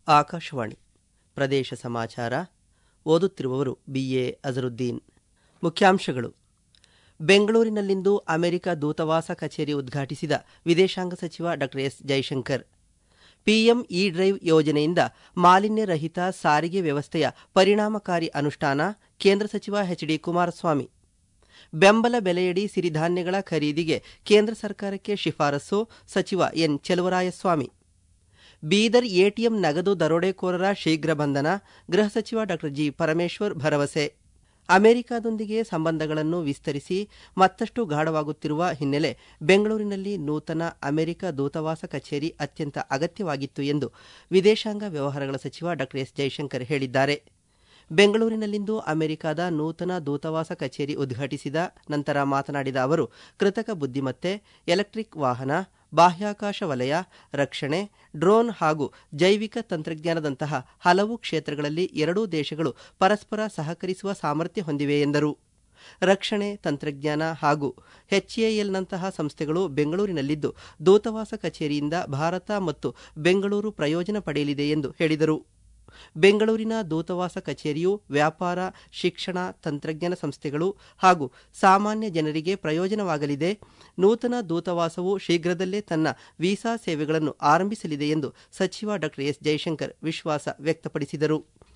ಆಕಾಶವಾಣಿ ಪ್ರದೇಶ ಸಮಾಚಾರ ಓದುತ್ತಿರುವವರು ಬಿಎ ಅಜರುದ್ದೀನ್ ಮುಖ್ಯಾಂಶಗಳು ಬೆಂಗಳೂರಿನಲ್ಲಿಂದು ಅಮೆರಿಕ ದೂತಾವಾಸ ಕಚೇರಿ ಉದ್ಘಾಟಿಸಿದ ವಿದೇಶಾಂಗ ಸಚಿವ ಡಾ S Jaishankar PM E Drive ಯೋಜನೆಯಿಂದ ಮಾಲಿನ್ಯ ರಹಿತ ಸಾರಿಗೆ ವ್ಯವಸ್ಥೆಯ ಪರಿಣಾಮಕಾರಿ ಅನುಷ್ಠಾನ ಕೇಂದ್ರ ಸಚಿವ ಎಚ್ ಡಿ ಕುಮಾರಸ್ವಾಮಿ ಬೆಂಬಲ ಬೆಲೆಯಡಿ ಸಿರಿಧಾನ್ಯಗಳ ಖರೀದಿಗೆ ಕೇಂದ್ರ ಸರ್ಕಾರಕ್ಕೆ ಶಿಫಾರಸು ಸಚಿವ ಎನ್ ಚೆಲುವರಾಯಸ್ವಾಮಿ ಬೀದರ್ ಎಟಿಎಂ ನಗದು ದರೋಡೆಕೋರರ ಶೀಘ್ರ ಬಂಧನ ಗೃಹ ಸಚಿವ ಡಾ ಜಿ ಪರಮೇಶ್ವರ್ ಭರವಸೆ ಅಮೆರಿಕದೊಂದಿಗೆ ಸಂಬಂಧಗಳನ್ನು ವಿಸ್ತರಿಸಿ ಮತ್ತಷ್ಟು ಗಾಢವಾಗುತ್ತಿರುವ ಹಿನ್ನೆಲೆ ಬೆಂಗಳೂರಿನಲ್ಲಿ ನೂತನ ಅಮೆರಿಕ ದೂತಾವಾಸ ಕಚೇರಿ ಅತ್ಯಂತ ಅಗತ್ಯವಾಗಿತ್ತು ಎಂದು ವಿದೇಶಾಂಗ ವ್ಯವಹಾರಗಳ ಸಚಿವ ಡಾ ಎಸ್ ಜೈಶಂಕರ್ ಹೇಳಿದ್ದಾರೆ ಬೆಂಗಳೂರಿನಲ್ಲಿಂದು ಅಮೆರಿಕದ ನೂತನ ದೂತಾವಾಸ ಕಚೇರಿ ಉದ್ಘಾಟಿಸಿದ ನಂತರ ಮಾತನಾಡಿದ ಅವರು ಕೃತಕ ಬುದ್ದಿಮತ್ತೆ ಎಲೆಕ್ಟ್ರಿಕ್ ವಾಹನ ಬಾಹ್ಯಾಕಾಶ ವಲಯ ರಕ್ಷಣೆ ಡ್ರೋನ್ ಹಾಗೂ ಜೈವಿಕ ತಂತ್ರಜ್ಞಾನದಂತಹ ಹಲವು ಕ್ಷೇತ್ರಗಳಲ್ಲಿ ಎರಡೂ ದೇಶಗಳು ಪರಸ್ಪರ ಸಹಕರಿಸುವ ಸಾಮರ್ಥ್ಯ ಹೊಂದಿವೆ ಎಂದರು ರಕ್ಷಣೆ ತಂತ್ರಜ್ಞಾನ ಹಾಗೂ ಎಚ್ಎಎಲ್ನಂತಹ ಸಂಸ್ಥೆಗಳು ಬೆಂಗಳೂರಿನಲ್ಲಿದ್ದು ದೂತಾವಾಸ ಕಚೇರಿಯಿಂದ ಭಾರತ ಮತ್ತು ಬೆಂಗಳೂರು ಪ್ರಯೋಜನ ಪಡೆಯಲಿದೆ ಎಂದು ಹೇಳಿದರು ಬೆಂಗಳೂರಿನ ದೂತಾವಾಸ ಕಚೇರಿಯು ವ್ಯಾಪಾರ ಶಿಕ್ಷಣ ತಂತ್ರಜ್ಞಾನ ಸಂಸ್ಥೆಗಳು ಹಾಗೂ ಸಾಮಾನ್ಯ ಜನರಿಗೆ ಪ್ರಯೋಜನವಾಗಲಿದೆ ನೂತನ ದೂತಾವಾಸವು ಶೀಘ್ರದಲ್ಲೇ ತನ್ನ ವೀಸಾ ಸೇವೆಗಳನ್ನು ಆರಂಭಿಸಲಿದೆ ಎಂದು ಸಚಿವ ಡಾ ಎಸ್ ಜೈಶಂಕರ್ ವಿಶ್ವಾಸ ವ್ಯಕ್ತಪಡಿಸಿದರು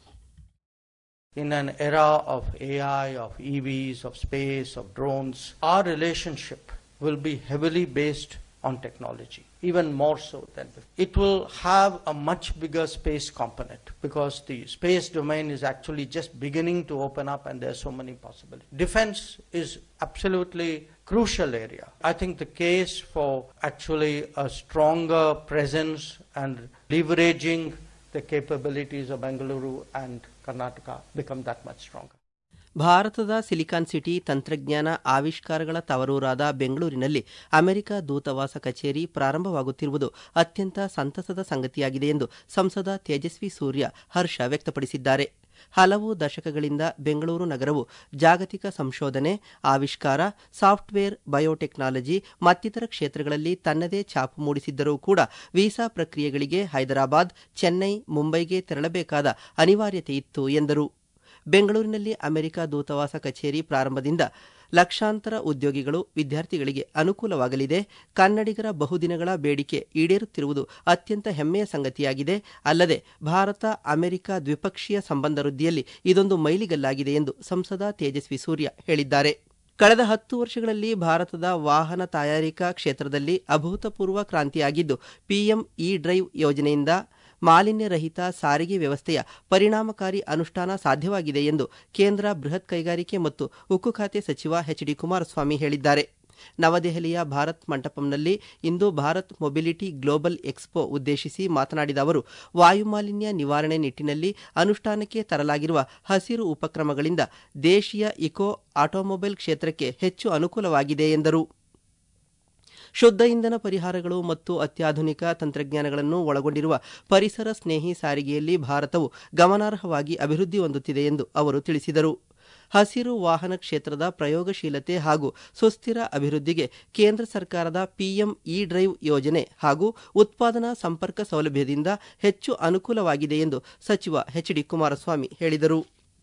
In an era of AI, of EVs, of space, of drones, our relationship will be heavily based on technology, even more so than before. It will have a much bigger space component because the space domain is actually just beginning to open up and there are so many possibilities. Defense is absolutely crucial area. I think the case for actually a stronger presence and leveraging the capabilities of Bengaluru and Karnataka become that much stronger. ಭಾರತದ Silicon City ತಂತ್ರಜ್ಞಾನ ಆವಿಷ್ಕಾರಗಳ ತವರೂರಾದ ಬೆಂಗಳೂರಿನಲ್ಲಿ America ದೂತಾವಾಸ ಕಚೇರಿ ಪ್ರಾರಂಭವಾಗುತ್ತಿರುವುದು ಅತ್ಯಂತ ಸಂತಸದ ಸಂಗತಿಯಾಗಿದೆ ಎಂದು ಸಂಸದ ತೇಜಸ್ವಿ ಸೂರ್ಯ ಹರ್ಷ ವ್ಯಕ್ತಪಡಿಸಿದ್ದಾರೆ ಹಲವು ದಶಕಗಳಿಂದ ಬೆಂಗಳೂರು ನಗರವು ಜಾಗತಿಕ ಸಂಶೋಧನೆ ಆವಿಷ್ಕಾರ ಸಾಫ್ಟ್ವೇರ್ ಬಯೋಟೆಕ್ನಾಲಜಿ ಮತ್ತಿತರ ಕ್ಷೇತ್ರಗಳಲ್ಲಿ ತನ್ನದೇ ಛಾಪು ಮೂಡಿಸಿದ್ದರೂ ಕೂಡ ವೀಸಾ ಪ್ರಕ್ರಿಯೆಗಳಿಗೆ ಹೈದರಾಬಾದ್ ಚೆನ್ನೈ ಮುಂಬೈಗೆ ತೆರಳಬೇಕಾದ ಅನಿವಾರ್ಯತೆ ಇತ್ತು ಎಂದರು ಬೆಂಗಳೂರಿನಲ್ಲಿ ಅಮೆರಿಕ ದೂತಾವಾಸ ಕಚೇರಿ ಪ್ರಾರಂಭದಿಂದ ಲಕ್ಷಾಂತರ ಉದ್ಯೋಗಿಗಳು ವಿದ್ಯಾರ್ಥಿಗಳಿಗೆ ಅನುಕೂಲವಾಗಲಿದೆ ಕನ್ನಡಿಗರ ಬಹುದಿನಗಳ ಬೇಡಿಕೆ ಈಡೇರುತ್ತಿರುವುದು ಅತ್ಯಂತ ಹೆಮ್ಮೆಯ ಸಂಗತಿಯಾಗಿದೆ ಅಲ್ಲದೆ ಭಾರತ ಅಮೆರಿಕ ದ್ವಿಪಕ್ಷೀಯ ಸಂಬಂಧ ವೃದ್ಧಿಯಲ್ಲಿ ಇದೊಂದು ಮೈಲಿಗಲ್ಲಾಗಿದೆ ಎಂದು ಸಂಸದ ತೇಜಸ್ವಿ ಸೂರ್ಯ ಹೇಳಿದ್ದಾರೆ ಕಳೆದ ಹತ್ತು ವರ್ಷಗಳಲ್ಲಿ ಭಾರತದ ವಾಹನ ತಯಾರಿಕಾ ಕ್ಷೇತ್ರದಲ್ಲಿ ಅಭೂತಪೂರ್ವ ಕ್ರಾಂತಿಯಾಗಿದ್ದು ಪಿಎಂ ಇ ಡ್ರೈವ್ ಯೋಜನೆಯಿಂದ ಮಾಲಿನ್ಯ ರಹಿತ ಸಾರಿಗೆ ವ್ಯವಸ್ಥೆಯ ಪರಿಣಾಮಕಾರಿ ಅನುಷ್ಠಾನ ಸಾಧ್ಯವಾಗಿದೆ ಎಂದು ಕೇಂದ್ರ ಬೃಹತ್ ಕೈಗಾರಿಕೆ ಮತ್ತು ಉಕ್ಕು ಖಾತೆ ಸಚಿವ ಎಚ್ ಡಿ ಕುಮಾರಸ್ವಾಮಿ ಹೇಳಿದ್ದಾರೆ ನವದೆಹಲಿಯ ಭಾರತ್ ಮಂಟಪಂನಲ್ಲಿ ಇಂದು ಭಾರತ್ ಮೊಬಿಲಿಟಿ ಗ್ಲೋಬಲ್ ಎಕ್ಸ್ಪೋ ಉದ್ದೇಶಿಸಿ ಮಾತನಾಡಿದ ಅವರು ವಾಯುಮಾಲಿನ್ಯ ನಿವಾರಣೆ ನಿಟ್ಟಿನಲ್ಲಿ ಅನುಷ್ಠಾನಕ್ಕೆ ತರಲಾಗಿರುವ ಹಸಿರು ಉಪಕ್ರಮಗಳಿಂದ ದೇಶೀಯ ಇಕೋ ಆಟೋಮೊಬೈಲ್ ಕ್ಷೇತ್ರಕ್ಕೆ ಹೆಚ್ಚು ಅನುಕೂಲವಾಗಿದೆ ಎಂದರು ಶುದ್ಧ ಇಂಧನ ಪರಿಹಾರಗಳು ಮತ್ತು ಅತ್ಯಾಧುನಿಕ ತಂತ್ರಜ್ಞಾನಗಳನ್ನು ಒಳಗೊಂಡಿರುವ ಪರಿಸರ ಸ್ನೇಹಿ ಸಾರಿಗೆಯಲ್ಲಿ ಭಾರತವು ಗಮನಾರ್ಹವಾಗಿ ಅಭಿವೃದ್ಧಿ ಹೊಂದುತ್ತಿದೆ ಎಂದು ಅವರು ತಿಳಿಸಿದರು ಹಸಿರು ವಾಹನ ಕ್ಷೇತ್ರದ ಪ್ರಯೋಗಶೀಲತೆ ಹಾಗೂ ಸುಸ್ಥಿರ ಅಭಿವೃದ್ಧಿಗೆ ಕೇಂದ್ರ ಸರ್ಕಾರದ ಪಿಎಂ ಇ ಡ್ರೈವ್ ಯೋಜನೆ ಹಾಗೂ ಉತ್ಪಾದನಾ ಸಂಪರ್ಕ ಸೌಲಭ್ಯದಿಂದ ಹೆಚ್ಚು ಅನುಕೂಲವಾಗಿದೆ ಎಂದು ಸಚಿವ ಎಚ್ ಡಿ ಕುಮಾರಸ್ವಾಮಿ ಹೇಳಿದರು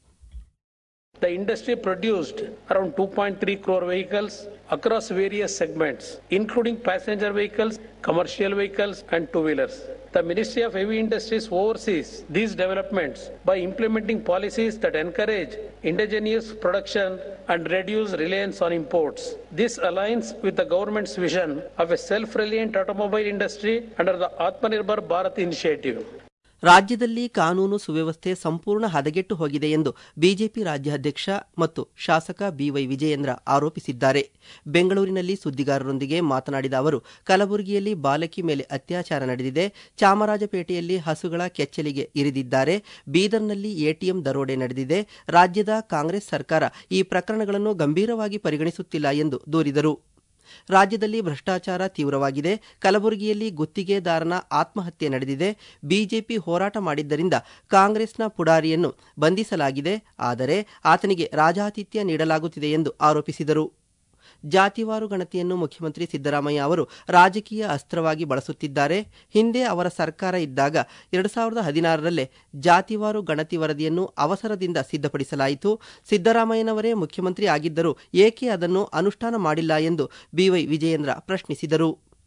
The industry produced around 2.3 crore vehicles across various segments, including passenger vehicles, commercial vehicles, and two wheelers. The Ministry of Heavy Industries oversees these developments by implementing policies that encourage indigenous production and reduce reliance on imports. This aligns with the government's vision of a self reliant automobile industry under the Atmanirbhar Bharat initiative. ರಾಜ್ಯದಲ್ಲಿ ಕಾನೂನು ಸುವ್ಯವಸ್ಥೆ ಸಂಪೂರ್ಣ ಹದಗೆಟ್ಟು ಹೋಗಿದೆ ಎಂದು BJP ರಾಜ್ಯಾಧ್ಯಕ್ಷ ಮತ್ತು ಶಾಸಕ B Y Vijayendra ಆರೋಪಿಸಿದ್ದಾರೆ ಬೆಂಗಳೂರಿನಲ್ಲಿ ಸುದ್ದಿಗಾರರೊಂದಿಗೆ ಮಾತನಾಡಿದ ಅವರು ಕಲಬುರಗಿಯಲ್ಲಿ ಬಾಲಕಿ ಮೇಲೆ ಅತ್ಯಾಚಾರ ನಡೆದಿದೆ ಚಾಮರಾಜಪೇಟೆಯಲ್ಲಿ ಹಸುಗಳ ಕೆಚ್ಚಲಿಗೆ ಇರಿದಿದ್ದಾರೆ ಬೀದರ್ನಲ್ಲಿ ಎಟಿಎಂ ದರೋಡೆ ನಡೆದಿದೆ ರಾಜ್ಯದ ಕಾಂಗ್ರೆಸ್ ಸರ್ಕಾರ ಈ ಪ್ರಕರಣಗಳನ್ನು ಗಂಭೀರವಾಗಿ ಪರಿಗಣಿಸುತ್ತಿಲ್ಲ ಎಂದು ದೂರಿದರು ರಾಜ್ಯದಲ್ಲಿ ಭ್ರಷ್ಟಾಚಾರ ತೀವ್ರವಾಗಿದೆ ಕಲಬುರಗಿಯಲ್ಲಿ ಗುತ್ತಿಗೆದಾರನ ಆತ್ಮಹತ್ಯೆ ನಡೆದಿದೆ ಬಿಜೆಪಿ ಹೋರಾಟ ಮಾಡಿದ್ದರಿಂದ ಕಾಂಗ್ರೆಸ್ನ ಪುಡಾರಿಯನ್ನು ಬಂಧಿಸಲಾಗಿದೆ ಆದರೆ ಆತನಿಗೆ ರಾಜಾತಿಥ್ಯ ನೀಡಲಾಗುತ್ತಿದೆ ಎಂದು ಆರೋಪಿಸಿದರು ಜಾತಿವಾರು ಗಣತಿಯನ್ನು ಮುಖ್ಯಮಂತ್ರಿ ಸಿದ್ದರಾಮಯ್ಯ ಅವರು ರಾಜಕೀಯ ಅಸ್ತ್ರವಾಗಿ ಬಳಸುತ್ತಿದ್ದಾರೆ ಹಿಂದೆ ಅವರ ಸರ್ಕಾರ ಇದ್ದಾಗ ಎರಡು ಸಾವಿರದ ಹದಿನಾರರಲ್ಲೇ ಜಾತಿವಾರು ಗಣತಿ ವರದಿಯನ್ನು ಅವಸರದಿಂದ ಸಿದ್ಧಪಡಿಸಲಾಯಿತು ಸಿದ್ದರಾಮಯ್ಯನವರೇ ಮುಖ್ಯಮಂತ್ರಿ ಆಗಿದ್ದರೂ ಏಕೆ ಅದನ್ನು ಅನುಷ್ಠಾನ ಮಾಡಿಲ್ಲ ಎಂದು ಬಿವೈ ವಿಜಯೇಂದ್ರ ಪ್ರಶ್ನಿಸಿದರು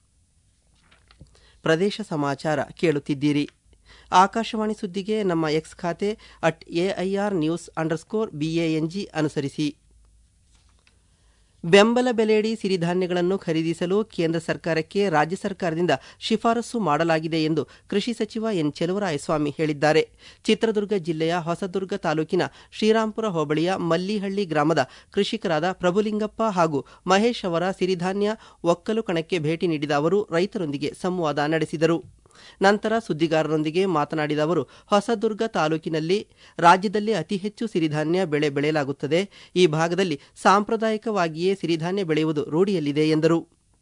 ಪ್ರದೇಶ ಸಮಾಚಾರ ಕೇಳುತ್ತಿದ್ದೀರಿ ಆಕಾಶವಾಣಿ ಸುದ್ದಿಗೆ ನಮ್ಮ ಎಕ್ಸ್ ಖಾತೆ at AIR news underscore B A N G ಅನುಸರಿಸಿ ಬೆಂಬಲ ಬೆಲೆಯಡಿ ಸಿರಿಧಾನ್ಯಗಳನ್ನು ಖರೀದಿಸಲು ಕೇಂದ್ರ ಸರ್ಕಾರಕ್ಕೆ ರಾಜ್ಯ ಸರ್ಕಾರದಿಂದ ಶಿಫಾರಸು ಮಾಡಲಾಗಿದೆ ಎಂದು ಕೃಷಿ ಸಚಿವ ಎನ್ ಚೆಲುವರಾಯಸ್ವಾಮಿ ಹೇಳಿದ್ದಾರೆ ಚಿತ್ರದುರ್ಗ ಜಿಲ್ಲೆಯ ಹೊಸದುರ್ಗ ತಾಲೂಕಿನ ಶ್ರೀರಾಂಪುರ ಹೋಬಳಿಯ ಮಲ್ಲಿಹಳ್ಳಿ ಗ್ರಾಮದ ಕೃಷಿಕರಾದ ಪ್ರಭುಲಿಂಗಪ್ಪ ಹಾಗೂ ಮಹೇಶ್ ಅವರ ಸಿರಿಧಾನ್ಯ ಒಕ್ಕಲು ಕಣಕ್ಕೆ ಭೇಟಿ ನೀಡಿದ ಅವರು ರೈತರೊಂದಿಗೆ ಸಂವಾದ ನಡೆಸಿದರು ನಂತರ ಸುದ್ದಿಗಾರರೊಂದಿಗೆ ಮಾತನಾಡಿದ ಅವರು ಹೊಸದುರ್ಗ ತಾಲೂಕಿನಲ್ಲಿ ರಾಜ್ಯದಲ್ಲಿ ಅತಿ ಹೆಚ್ಚು ಸಿರಿಧಾನ್ಯ ಬೆಳೆ ಬೆಳೆಯಲಾಗುತ್ತದೆ ಈ ಭಾಗದಲ್ಲಿ ಸಾಂಪ್ರದಾಯಿಕವಾಗಿಯೇ ಸಿರಿಧಾನ್ಯ ಬೆಳೆಯುವುದು ರೂಢಿಯಲ್ಲಿದೆ ಎಂದರು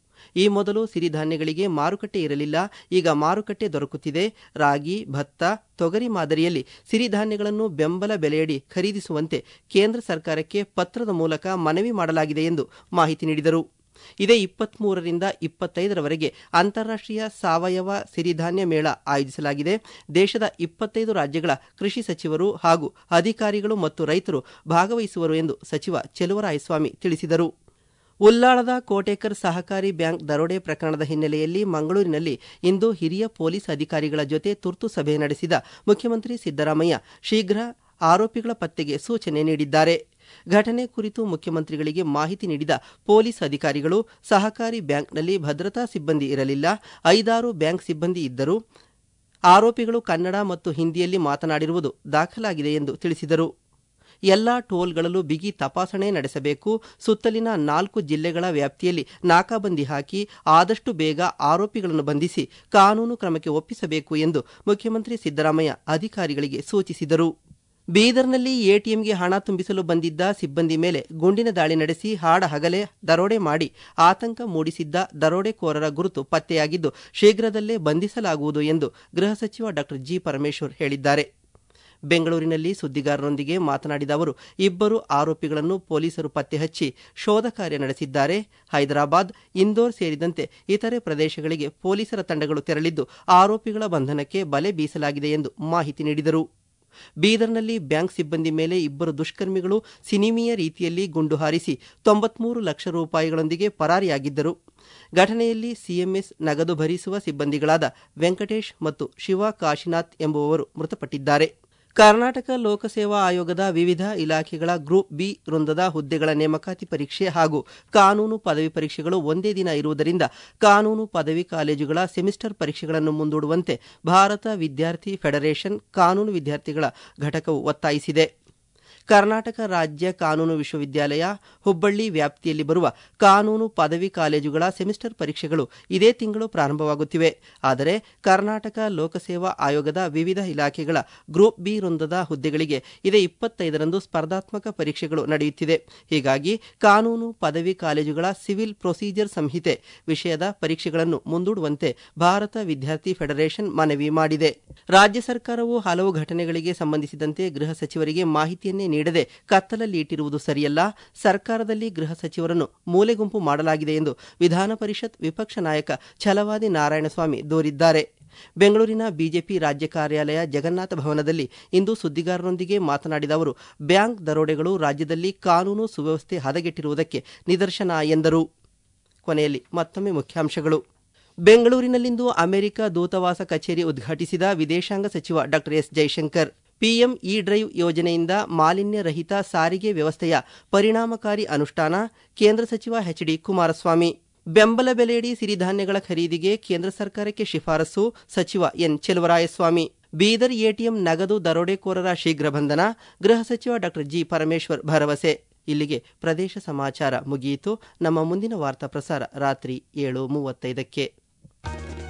ಈ ಮೊದಲು ಸಿರಿಧಾನ್ಯಗಳಿಗೆ ಮಾರುಕಟ್ಟೆ ಇರಲಿಲ್ಲ ಈಗ ಮಾರುಕಟ್ಟೆ ದೊರಕುತ್ತಿದೆ ರಾಗಿ ಭತ್ತ ತೊಗರಿ ಮಾದರಿಯಲ್ಲಿ ಸಿರಿಧಾನ್ಯಗಳನ್ನು ಬೆಂಬಲ ಬೆಲೆಯಡಿ ಖರೀದಿಸುವಂತೆ ಕೇಂದ್ರ ಸರ್ಕಾರಕ್ಕೆ ಪತ್ರದ ಮೂಲಕ ಮನವಿ ಮಾಡಲಾಗಿದೆ ಎಂದು ಮಾಹಿತಿ ನೀಡಿದರು ಇದೇ ಇಪ್ಪತ್ಮೂರರಿಂದ ಇಪ್ಪತ್ತೈದರವರೆಗೆ ಅಂತಾರಾಷ್ಟ್ರೀಯ ಸಾವಯವ ಸಿರಿಧಾನ್ಯ ಮೇಳ ಆಯೋಜಿಸಲಾಗಿದೆ ದೇಶದ ಇಪ್ಪತ್ತೈದು ರಾಜ್ಯಗಳ ಕೃಷಿ ಸಚಿವರು ಹಾಗೂ ಅಧಿಕಾರಿಗಳು ಮತ್ತು ರೈತರು ಭಾಗವಹಿಸುವರು ಎಂದು ಸಚಿವ ಚೆಲುವರಾಯಸ್ವಾಮಿ ತಿಳಿಸಿದರು ಉಲ್ಲಾಳದ ಕೋಟೇಕರ್ ಸಹಕಾರಿ ಬ್ಯಾಂಕ್ ದರೋಡೆ ಪ್ರಕರಣದ ಹಿನ್ನೆಲೆಯಲ್ಲಿ ಮಂಗಳೂರಿನಲ್ಲಿ ಇಂದು ಹಿರಿಯ ಪೊಲೀಸ್ ಅಧಿಕಾರಿಗಳ ಜೊತೆ ತುರ್ತು ಸಭೆ ನಡೆಸಿದ ಮುಖ್ಯಮಂತ್ರಿ ಸಿದ್ದರಾಮಯ್ಯ ಶೀಘ್ರ ಆರೋಪಿಗಳ ಪತ್ತೆಗೆ ಸೂಚನೆ ನೀಡಿದ್ದಾರೆ ಘಟನೆ ಕುರಿತು ಮುಖ್ಯಮಂತ್ರಿಗಳಿಗೆ ಮಾಹಿತಿ ನೀಡಿದ ಪೊಲೀಸ್ ಅಧಿಕಾರಿಗಳು ಸಹಕಾರಿ ಬ್ಯಾಂಕ್ನಲ್ಲಿ ಭದ್ರತಾ ಸಿಬ್ಬಂದಿ ಇರಲಿಲ್ಲ ಐದಾರು ಬ್ಯಾಂಕ್ ಸಿಬ್ಬಂದಿ ಇದ್ದರು ಆರೋಪಿಗಳು ಕನ್ನಡ ಮತ್ತು ಹಿಂದಿಯಲ್ಲಿ ಮಾತನಾಡಿರುವುದು ದಾಖಲಾಗಿದೆ ಎಂದು ತಿಳಿಸಿದರು ಎಲ್ಲ ಟೋಲ್ಗಳಲ್ಲೂ ಬಿಗಿ ತಪಾಸಣೆ ನಡೆಸಬೇಕು ಸುತ್ತಲಿನ ನಾಲ್ಕು ಜಿಲ್ಲೆಗಳ ವ್ಯಾಪ್ತಿಯಲ್ಲಿ ನಾಕಾಬಂದಿ ಹಾಕಿ ಆದಷ್ಟು ಬೇಗ ಆರೋಪಿಗಳನ್ನು ಬಂಧಿಸಿ ಕಾನೂನು ಕ್ರಮಕ್ಕೆ ಒಪ್ಪಿಸಬೇಕು ಎಂದು ಮುಖ್ಯಮಂತ್ರಿ ಸಿದ್ದರಾಮಯ್ಯ ಅಧಿಕಾರಿಗಳಿಗೆ ಸೂಚಿಸಿದರು ಬೀದರ್ನಲ್ಲಿ ಎಟಿಎಂಗೆ ಹಣ ತುಂಬಿಸಲು ಬಂದಿದ್ದ ಸಿಬ್ಬಂದಿ ಮೇಲೆ ಗುಂಡಿನ ದಾಳಿ ನಡೆಸಿ ಹಾಡ ಹಗಲೇ ದರೋಡೆ ಮಾಡಿ ಆತಂಕ ಮೂಡಿಸಿದ್ದ ದರೋಡೆಕೋರರ ಗುರುತು ಪತ್ತೆಯಾಗಿದ್ದು ಶೀಘ್ರದಲ್ಲೇ ಬಂಧಿಸಲಾಗುವುದು ಎಂದು ಗೃಹ ಸಚಿವ ಡಾ ಜಿ ಪರಮೇಶ್ವರ್ ಹೇಳಿದ್ದಾರೆ ಬೆಂಗಳೂರಿನಲ್ಲಿ ಸುದ್ದಿಗಾರರೊಂದಿಗೆ ಮಾತನಾಡಿದ ಅವರು ಇಬ್ಬರು ಆರೋಪಿಗಳನ್ನು ಪೊಲೀಸರು ಪತ್ತೆ ಹಚ್ಚಿ ಶೋಧ ಕಾರ್ಯ ನಡೆಸಿದ್ದಾರೆ ಹೈದರಾಬಾದ್ ಇಂದೋರ್ ಸೇರಿದಂತೆ ಇತರೆ ಪ್ರದೇಶಗಳಿಗೆ ಪೊಲೀಸರ ತಂಡಗಳು ತೆರಳಿದ್ದು ಆರೋಪಿಗಳ ಬಂಧನಕ್ಕೆ ಬಲೆ ಬೀಸಲಾಗಿದೆ ಎಂದು ಮಾಹಿತಿ ನೀಡಿದರು ಬೀದರ್ನಲ್ಲಿ ಬ್ಯಾಂಕ್ ಸಿಬ್ಬಂದಿ ಮೇಲೆ ಇಬ್ಬರು ದುಷ್ಕರ್ಮಿಗಳು ಸಿನಿಮೀಯ ರೀತಿಯಲ್ಲಿ ಗುಂಡು ಹಾರಿಸಿ ತೊಂಬತ್ಮೂರು ಲಕ್ಷ ರೂಪಾಯಿಗಳೊಂದಿಗೆ ಪರಾರಿಯಾಗಿದ್ದರು ಘಟನೆಯಲ್ಲಿ ಸಿಎಂಎಸ್ ನಗದು ಭರಿಸುವ ಸಿಬ್ಬಂದಿಗಳಾದ ವೆಂಕಟೇಶ್ ಮತ್ತು ಶಿವ ಕಾಶಿನಾಥ್ ಎಂಬುವವರು ಮೃತಪಟ್ಟಿದ್ದಾರೆ ಕರ್ನಾಟಕ ಲೋಕಸೇವಾ ಆಯೋಗದ ವಿವಿಧ ಇಲಾಖೆಗಳ ಗ್ರೂಪ್ ಬಿ ವೃಂದದ ಹುದ್ದೆಗಳ ನೇಮಕಾತಿ ಪರೀಕ್ಷೆ ಹಾಗೂ ಕಾನೂನು ಪದವಿ ಪರೀಕ್ಷೆಗಳು ಒಂದೇ ದಿನ ಇರುವುದರಿಂದ ಕಾನೂನು ಪದವಿ ಕಾಲೇಜುಗಳ ಸೆಮಿಸ್ಟರ್ ಪರೀಕ್ಷೆಗಳನ್ನು ಮುಂದೂಡುವಂತೆ ಭಾರತ ವಿದ್ಯಾರ್ಥಿ ಫೆಡರೇಷನ್ ಕಾನೂನು ವಿದ್ಯಾರ್ಥಿಗಳ ಘಟಕವು ಒತ್ತಾಯಿಸಿದೆ ಕರ್ನಾಟಕ ರಾಜ್ಯ ಕಾನೂನು ವಿಶ್ವವಿದ್ಯಾಲಯ ಹುಬ್ಬಳ್ಳಿ ವ್ಯಾಪ್ತಿಯಲ್ಲಿ ಬರುವ ಕಾನೂನು ಪದವಿ ಕಾಲೇಜುಗಳ ಸೆಮಿಸ್ಟರ್ ಪರೀಕ್ಷೆಗಳು ಇದೇ ತಿಂಗಳು ಪ್ರಾರಂಭವಾಗುತ್ತಿವೆ ಆದರೆ ಕರ್ನಾಟಕ ಲೋಕಸೇವಾ ಆಯೋಗದ ವಿವಿಧ ಇಲಾಖೆಗಳ ಗ್ರೂಪ್ ಬಿ ವೃಂದದ ಹುದ್ದೆಗಳಿಗೆ ಇದೇ ಇಪ್ಪತ್ತೈದರಂದು ಸ್ಪರ್ಧಾತ್ಮಕ ಪರೀಕ್ಷೆಗಳು ನಡೆಯುತ್ತಿದೆ ಹೀಗಾಗಿ ಕಾನೂನು ಪದವಿ ಕಾಲೇಜುಗಳ ಸಿವಿಲ್ ಪ್ರೊಸೀಜರ್ ಸಂಹಿತೆ ವಿಷಯದ ಪರೀಕ್ಷೆಗಳನ್ನು ಮುಂದೂಡುವಂತೆ ಭಾರತ ವಿದ್ಯಾರ್ಥಿ ಫೆಡರೇಷನ್ ಮನವಿ ಮಾಡಿದೆ ರಾಜ್ಯ ಸರ್ಕಾರವು ಹಲವು ಘಟನೆಗಳಿಗೆ ಸಂಬಂಧಿಸಿದಂತೆ ಗೃಹ ಸಚಿವರಿಗೆ ಮಾಹಿತಿಯನ್ನೇ ನೀಡದೆ ಕತ್ತಲಲ್ಲಿ ಇಟ್ಟಿರುವುದು ಸರಿಯಲ್ಲ ಸರ್ಕಾರದಲ್ಲಿ ಗೃಹ ಸಚಿವರನ್ನು ಮೂಲೆಗುಂಪು ಮಾಡಲಾಗಿದೆ ಎಂದು ವಿಧಾನ ಪರಿಷತ್ ವಿಪಕ್ಷ ನಾಯಕ ಛಲವಾದಿ ನಾರಾಯಣಸ್ವಾಮಿ ದೂರಿದ್ದಾರೆ ಬೆಂಗಳೂರಿನ ಬಿಜೆಪಿ ರಾಜ್ಯ ಕಾರ್ಯಾಲಯ ಜಗನ್ನಾಥ ಭವನದಲ್ಲಿ ಇಂದು ಸುದ್ದಿಗಾರರೊಂದಿಗೆ ಮಾತನಾಡಿದ ಅವರು ಬ್ಯಾಂಕ್ ದರೋಡೆಗಳು ರಾಜ್ಯದಲ್ಲಿ ಕಾನೂನು ಸುವ್ಯವಸ್ಥೆ ಹದಗೆಟ್ಟಿರುವುದಕ್ಕೆ ನಿದರ್ಶನ ಎಂದರು ಕೊನೆಯಲ್ಲಿ ಮತ್ತೊಮ್ಮೆ ಮುಖ್ಯಾಂಶಗಳು ಬೆಂಗಳೂರಿನಲ್ಲಿಂದು ಅಮೆರಿಕ ದೂತಾವಾಸ ಕಚೇರಿ ಉದ್ಘಾಟಿಸಿದ ವಿದೇಶಾಂಗ ಸಚಿವ ಡಾ S Jaishankar PM E Drive ಯೋಜನೆಯಿಂದ ಮಾಲಿನ್ಯ ರಹಿತ ಸಾರಿಗೆ ವ್ಯವಸ್ಥೆಯ ಪರಿಣಾಮಕಾರಿ ಅನುಷ್ಠಾನ ಕೇಂದ್ರ ಸಚಿವ ಎಚ್ ಡಿ ಕುಮಾರಸ್ವಾಮಿ ಬೆಂಬಲ ಬೆಲೆಯಡಿ ಸಿರಿಧಾನ್ಯಗಳ ಖರೀದಿಗೆ ಕೇಂದ್ರ ಸರ್ಕಾರಕ್ಕೆ ಶಿಫಾರಸು ಸಚಿವ ಎನ್ ಚೆಲುವರಾಯಸ್ವಾಮಿ ಬೀದರ್ ಎಟಿಎಂ ನಗದು ದರೋಡೆಕೋರರ ಶೀಘ್ರ ಬಂಧನ ಗೃಹ ಸಚಿವ ಡಾ ಜಿ ಪರಮೇಶ್ವರ್ ಭರವಸೆ ಇಲ್ಲಿಗೆ ಪ್ರದೇಶ ಸಮಾಚಾರ ಮುಗಿಯಿತು ನಮ್ಮ ಮುಂದಿನ ವಾರ್ತಾ ಪ್ರಸಾರ ರಾತ್ರಿ ಏಳು ಮೂವತ್ತೈದಕ್ಕೆ